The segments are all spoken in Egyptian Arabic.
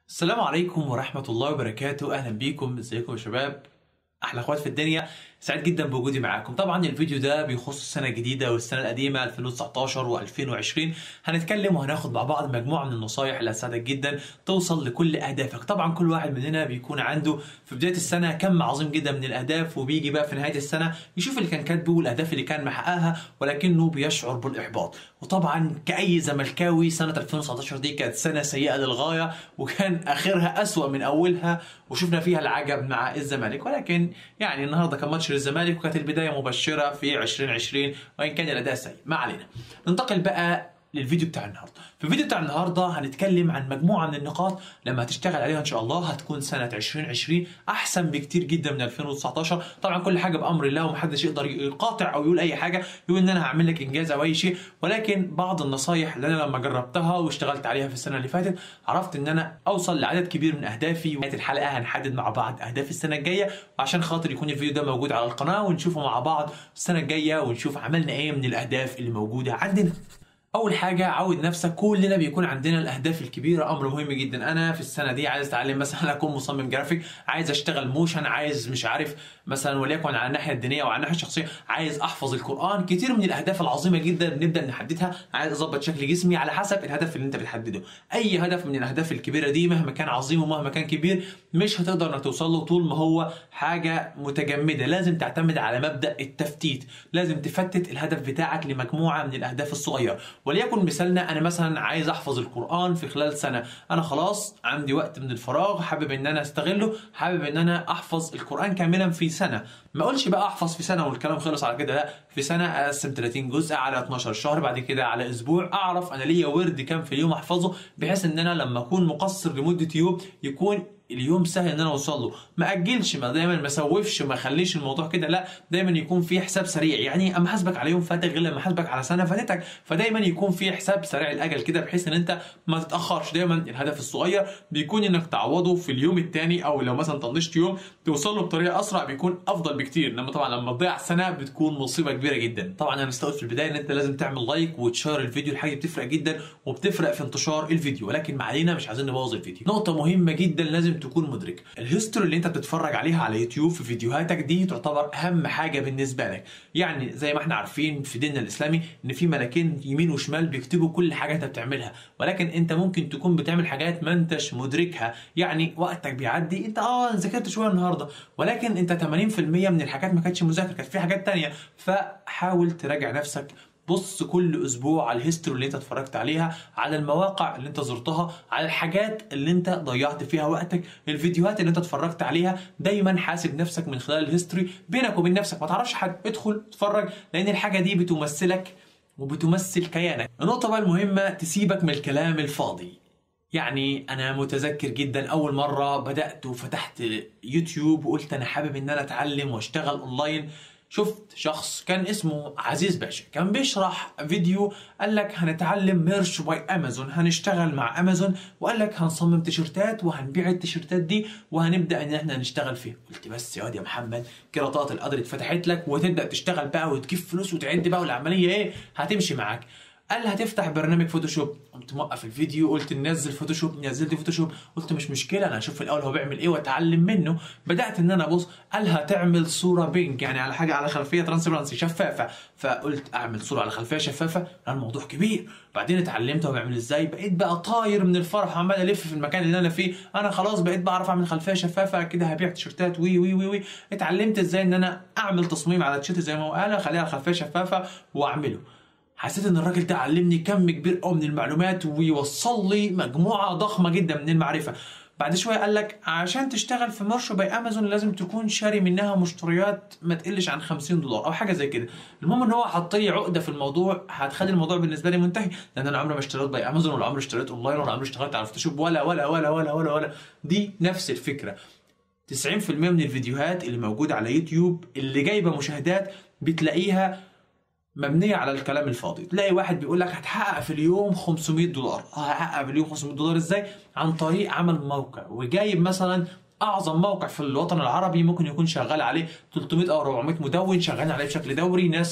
السلام عليكم ورحمة الله وبركاته أهلا بيكم ازيكم يا شباب أحلى أخوات في الدنيا سعيد جدا بوجودي معاكم طبعا الفيديو ده بيخص السنة الجديدة والسنة القديمة 2019 و2020 هنتكلم وهناخد مع بعض مجموعة من النصايح اللي هتساعدك جدا توصل لكل أهدافك طبعا كل واحد مننا بيكون عنده في بداية السنة كم عظيم جدا من الأهداف وبيجي بقى في نهاية السنة يشوف اللي كان كاتبه والأهداف اللي كان محققها ولكنه بيشعر بالإحباط وطبعا كأي زملكاوي سنة 2019 دي كانت سنة سيئة للغاية وكان آخرها أسوأ من أولها وشفنا فيها العجب مع الزمالك ولكن يعني النهارده كان ماتش للزمالك وكانت البدايه مبشره في 2020 وان كان الاداء سيء ما علينا ننتقل بقى للفيديو بتاع النهارده في الفيديو بتاع النهارده هنتكلم عن مجموعه من النقاط لما هتشتغل عليها ان شاء الله هتكون سنه 2020 احسن بكتير جدا من 2019 طبعا كل حاجه بامر الله ومحدش يقدر يقاطع او يقول اي حاجه يقول ان انا هعمل لك انجاز او اي شيء ولكن بعض النصايح اللي انا لما جربتها واشتغلت عليها في السنه اللي فاتت عرفت ان انا اوصل لعدد كبير من اهدافي ونهايه الحلقه هنحدد مع بعض اهداف السنه الجايه وعشان خاطر يكون الفيديو ده موجود على القناه ونشوفه مع بعض السنه الجايه ونشوف عملنا ايه من الاهداف اللي موجوده عندنا اول حاجه عود نفسك كلنا بيكون عندنا الاهداف الكبيره امر مهم جدا انا في السنه دي عايز اتعلم مثلا اكون مصمم جرافيك عايز اشتغل موشن عايز مش عارف مثلا وليكن على الناحيه الدينيه او على الناحيه الشخصيه عايز احفظ القران كتير من الاهداف العظيمه جدا نبدا نحددها عايز اظبط شكل جسمي على حسب الهدف اللي انت بتحدده اي هدف من الاهداف الكبيره دي مهما كان عظيم ومهما كان كبير مش هتقدر انك توصل له طول ما هو حاجه متجمده لازم تعتمد على مبدا التفتيت لازم تفتت الهدف بتاعك لمجموعه من الاهداف الصغيره وليكن مثالنا انا مثلا عايز احفظ القران في خلال سنه انا خلاص عندي وقت من الفراغ حابب ان انا استغله حابب ان انا احفظ القران كاملا في سنه ما اقولش بقى احفظ في سنه والكلام خلص على كده لا في سنه اقسم 30 جزء على 12 شهر بعد كده على اسبوع اعرف انا ليا ورد كام في اليوم احفظه بحيث ان انا لما اكون مقصر لمده يوم يكون اليوم سهل ان انا اوصل له ما اجلش ما دايما ما اسوفش ما اخليش الموضوع كده لا دايما يكون في حساب سريع يعني اما حاسبك على يوم فاتك غير لما حاسبك على سنه فاتتك فدايما يكون في حساب سريع الاجل كده بحيث ان انت ما تتاخرش دايما الهدف الصغير بيكون انك تعوضه في اليوم الثاني او لو مثلا طنشت يوم توصل له بطريقه اسرع بيكون افضل بكتير انما طبعا لما تضيع سنه بتكون مصيبه كبيره جدا طبعا انا استقلت في البدايه ان انت لازم تعمل لايك وتشير الفيديو الحاجه بتفرق جدا وبتفرق في انتشار الفيديو ولكن ما علينا مش عايزين نبوظ الفيديو نقطه مهمه جدا لازم تكون مدرك الهيستوري اللي انت بتتفرج عليها على يوتيوب في فيديوهاتك دي تعتبر اهم حاجه بالنسبه لك يعني زي ما احنا عارفين في ديننا الاسلامي ان في ملكين يمين وشمال بيكتبوا كل حاجه انت بتعملها ولكن انت ممكن تكون بتعمل حاجات ما انتش مدركها يعني وقتك بيعدي انت اه ذاكرت شويه النهارده ولكن انت 80% من الحاجات ما كانتش مذاكره كانت في حاجات تانية فحاول تراجع نفسك بص كل اسبوع على الهيستوري اللي انت اتفرجت عليها على المواقع اللي انت زرتها على الحاجات اللي انت ضيعت فيها وقتك الفيديوهات اللي انت اتفرجت عليها دايما حاسب نفسك من خلال الهيستوري بينك وبين نفسك ما تعرفش حد ادخل اتفرج لان الحاجه دي بتمثلك وبتمثل كيانك النقطه بقى المهمه تسيبك من الكلام الفاضي يعني انا متذكر جدا اول مره بدات وفتحت يوتيوب وقلت انا حابب ان انا اتعلم واشتغل اونلاين شفت شخص كان اسمه عزيز باشا كان بيشرح فيديو قال لك هنتعلم ميرش باي امازون هنشتغل مع امازون وقال لك هنصمم تيشرتات وهنبيع التيشرتات دي وهنبدا ان احنا نشتغل فيها قلت بس يا واد يا محمد قراطات القدر اتفتحت لك وتبدا تشتغل بقى وتجيب فلوس وتعد بقى والعمليه ايه هتمشي معاك قال هتفتح برنامج فوتوشوب قمت موقف الفيديو قلت ننزل فوتوشوب نزلت فوتوشوب قلت مش مشكله انا اشوف الاول هو بيعمل ايه واتعلم منه بدات ان انا ابص قال هتعمل صوره بينك يعني على حاجه على خلفيه ترانسبرانسي شفافه فقلت اعمل صوره على خلفيه شفافه لا الموضوع كبير بعدين اتعلمت هو بيعمل ازاي بقيت بقى طاير من الفرح عمال الف في المكان اللي انا فيه انا خلاص بقيت بعرف اعمل خلفيه شفافه كده هبيع تيشرتات وي وي وي وي اتعلمت ازاي ان انا اعمل تصميم على التيشيرت زي ما هو قال اخليها على خلفيه شفافه واعمله حسيت ان الراجل ده علمني كم كبير قوي من المعلومات ويوصل لي مجموعه ضخمه جدا من المعرفه بعد شويه قال لك عشان تشتغل في مارشو باي امازون لازم تكون شاري منها مشتريات ما تقلش عن 50 دولار او حاجه زي كده المهم ان هو حط لي عقده في الموضوع هتخلي الموضوع بالنسبه لي منتهي لان انا عمري ما اشتريت باي امازون ولا عمري اشتريت اونلاين ولا عمري اشتغلت على فوتوشوب ولا ولا ولا ولا ولا ولا دي نفس الفكره 90% من الفيديوهات اللي موجوده على يوتيوب اللي جايبه مشاهدات بتلاقيها مبنيه على الكلام الفاضي تلاقي واحد بيقول لك هتحقق في اليوم 500 دولار هحقق في اليوم 500 دولار ازاي عن طريق عمل موقع وجايب مثلا اعظم موقع في الوطن العربي ممكن يكون شغال عليه 300 او 400 مدون شغالين عليه بشكل دوري ناس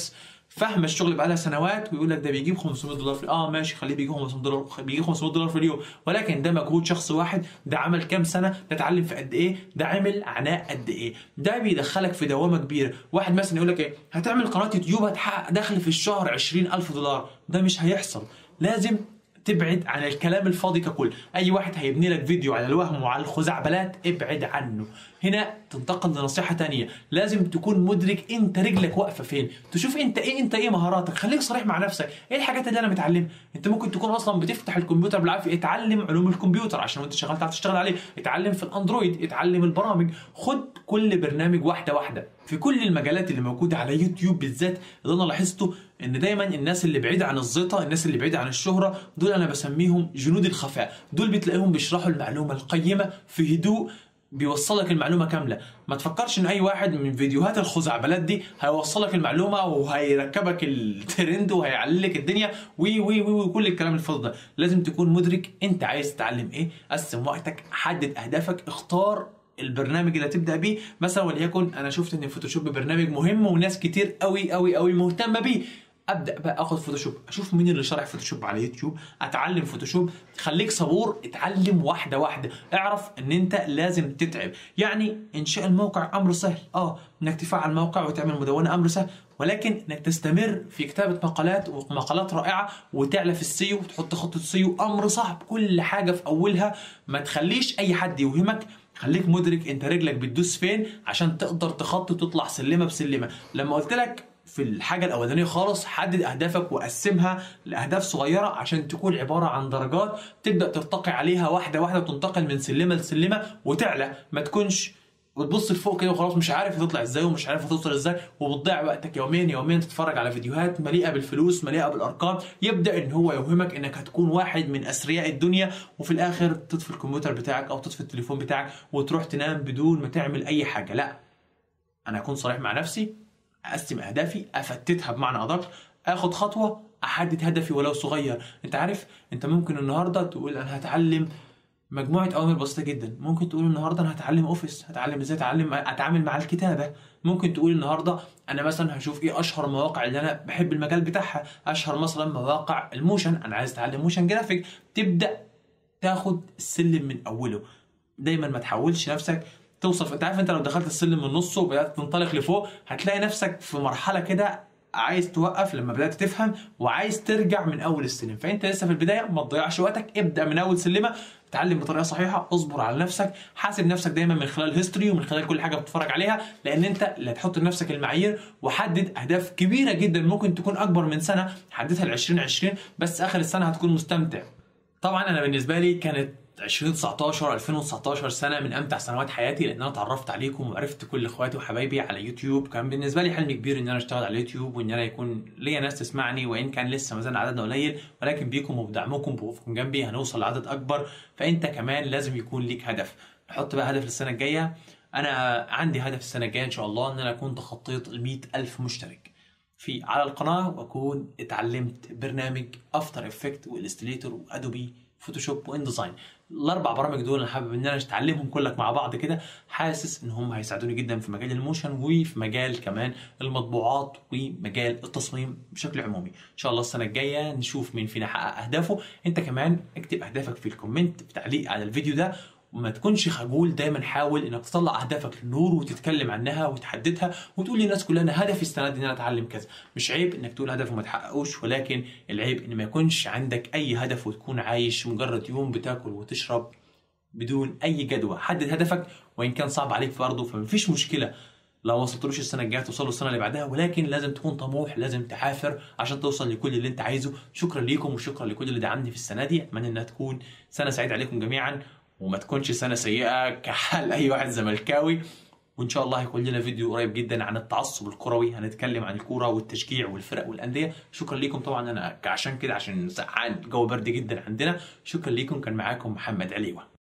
فاهمه الشغل بقالها سنوات ويقول لك ده بيجيب 500 دولار في اه ماشي خليه بيجيب 500 دولار بيجيب 500 دولار في اليوم ولكن ده مجهود شخص واحد ده عمل كام سنه ده اتعلم في قد ايه ده عمل عناء قد ايه ده بيدخلك في دوامه كبيره واحد مثلا يقول لك ايه هتعمل قناه يوتيوب هتحقق دخل في الشهر 20000 دولار ده مش هيحصل لازم تبعد عن الكلام الفاضي ككل اي واحد هيبني لك فيديو على الوهم وعلى الخزعبلات ابعد عنه هنا تنتقل لنصيحه تانية لازم تكون مدرك انت رجلك واقفه فين تشوف انت ايه انت ايه مهاراتك خليك صريح مع نفسك ايه الحاجات اللي انا متعلمها انت ممكن تكون اصلا بتفتح الكمبيوتر بالعافيه اتعلم علوم الكمبيوتر عشان وانت شغال تعرف تشتغل عليه اتعلم في الاندرويد اتعلم البرامج خد كل برنامج واحده واحده في كل المجالات اللي موجوده على يوتيوب بالذات اللي انا لاحظته ان دايما الناس اللي بعيده عن الزيطه الناس اللي بعيده عن الشهره دول انا بسميهم جنود الخفاء دول بتلاقيهم بيشرحوا المعلومه القيمه في هدوء بيوصلك المعلومه كامله ما تفكرش ان اي واحد من فيديوهات الخزعبلات دي هيوصلك المعلومه وهيركبك الترند وهيعللك الدنيا وي وي وي وكل الكلام الفاضي ده لازم تكون مدرك انت عايز تتعلم ايه قسم وقتك حدد اهدافك اختار البرنامج اللي هتبدا بيه مثلا وليكن انا شفت ان الفوتوشوب برنامج مهم وناس كتير قوي قوي قوي مهتمه بيه ابدا بقى اخد فوتوشوب اشوف مين اللي شارح فوتوشوب على يوتيوب اتعلم فوتوشوب خليك صبور اتعلم واحده واحده اعرف ان انت لازم تتعب يعني انشاء الموقع امر سهل اه انك تفعل موقع وتعمل مدونه امر سهل ولكن انك تستمر في كتابه مقالات ومقالات رائعه وتعلى في السيو وتحط خطه سيو امر صعب كل حاجه في اولها ما تخليش اي حد يوهمك خليك مدرك انت رجلك بتدوس فين عشان تقدر تخطي وتطلع سلمه بسلمه لما قلت لك في الحاجة الأولانية خالص حدد أهدافك وقسمها لأهداف صغيرة عشان تكون عبارة عن درجات تبدأ ترتقي عليها واحدة واحدة وتنتقل من سلمة لسلمة وتعلى ما تكونش وتبص لفوق كده وخلاص مش عارف تطلع ازاي ومش عارف توصل ازاي وبتضيع وقتك يوميا يوميا تتفرج على فيديوهات مليئه بالفلوس مليئه بالارقام يبدا ان هو يوهمك انك هتكون واحد من اثرياء الدنيا وفي الاخر تطفي الكمبيوتر بتاعك او تطفي التليفون بتاعك وتروح تنام بدون ما تعمل اي حاجه لا انا اكون صريح مع نفسي اقسم اهدافي افتتها بمعنى ادق اخد خطوه احدد هدفي ولو صغير انت عارف انت ممكن النهارده تقول انا هتعلم مجموعه اوامر بسيطه جدا ممكن تقول النهارده انا هتعلم اوفيس هتعلم ازاي اتعلم اتعامل مع الكتابه ممكن تقول النهارده انا مثلا هشوف ايه اشهر المواقع اللي انا بحب المجال بتاعها اشهر مثلا مواقع الموشن انا عايز اتعلم موشن جرافيك تبدا تاخد السلم من اوله دايما ما تحولش نفسك توصف انت عارف انت لو دخلت السلم من نصه وبدات تنطلق لفوق هتلاقي نفسك في مرحله كده عايز توقف لما بدات تفهم وعايز ترجع من اول السلم فانت لسه في البدايه ما تضيعش وقتك ابدا من اول سلمه اتعلم بطريقه صحيحه اصبر على نفسك حاسب نفسك دايما من خلال هيستوري ومن خلال كل حاجه بتتفرج عليها لان انت اللي هتحط لنفسك المعايير وحدد اهداف كبيره جدا ممكن تكون اكبر من سنه حددها ل 2020 بس اخر السنه هتكون مستمتع طبعا انا بالنسبه لي كانت 2019 2019 سنه من امتع سنوات حياتي لان انا اتعرفت عليكم وعرفت كل اخواتي وحبايبي على يوتيوب كان بالنسبه لي حلم كبير ان انا اشتغل على اليوتيوب وان انا يكون ليا ناس تسمعني وان كان لسه ما زال عددنا قليل ولكن بيكم وبدعمكم بوقوفكم جنبي هنوصل لعدد اكبر فانت كمان لازم يكون ليك هدف نحط بقى هدف للسنه الجايه انا عندي هدف السنه الجايه ان شاء الله ان انا اكون تخطيت ال ألف مشترك في على القناه واكون اتعلمت برنامج افتر افكت والاستليتور وادوبي فوتوشوب وان ديزاين الاربع برامج دول انا حابب ان انا اتعلمهم كلك مع بعض كده حاسس ان هم هيساعدوني جدا في مجال الموشن وفي مجال كمان المطبوعات ومجال التصميم بشكل عمومي ان شاء الله السنه الجايه نشوف مين فينا حقق اهدافه انت كمان اكتب اهدافك في الكومنت في تعليق على الفيديو ده وما تكونش خجول دايما حاول انك تطلع اهدافك للنور وتتكلم عنها وتحددها وتقول للناس كلها انا هدفي السنه دي ان انا اتعلم كذا مش عيب انك تقول هدف وما تحققوش ولكن العيب ان ما يكونش عندك اي هدف وتكون عايش مجرد يوم بتاكل وتشرب بدون اي جدوى حدد هدفك وان كان صعب عليك برضه فمفيش مشكله لو ما وصلتلوش السنه الجايه توصلوا السنه اللي بعدها ولكن لازم تكون طموح لازم تعافر عشان توصل لكل اللي انت عايزه شكرا ليكم وشكرا لكل اللي دعمني في السنه دي اتمنى انها تكون سنه سعيده عليكم جميعا وما تكونش سنه سيئه كحال اي واحد زملكاوي وان شاء الله هيكون لنا فيديو قريب جدا عن التعصب الكروي هنتكلم عن الكوره والتشجيع والفرق والانديه شكرا ليكم طبعا انا عشان كده عشان سقعان جو برد جدا عندنا شكرا ليكم كان معاكم محمد عليوه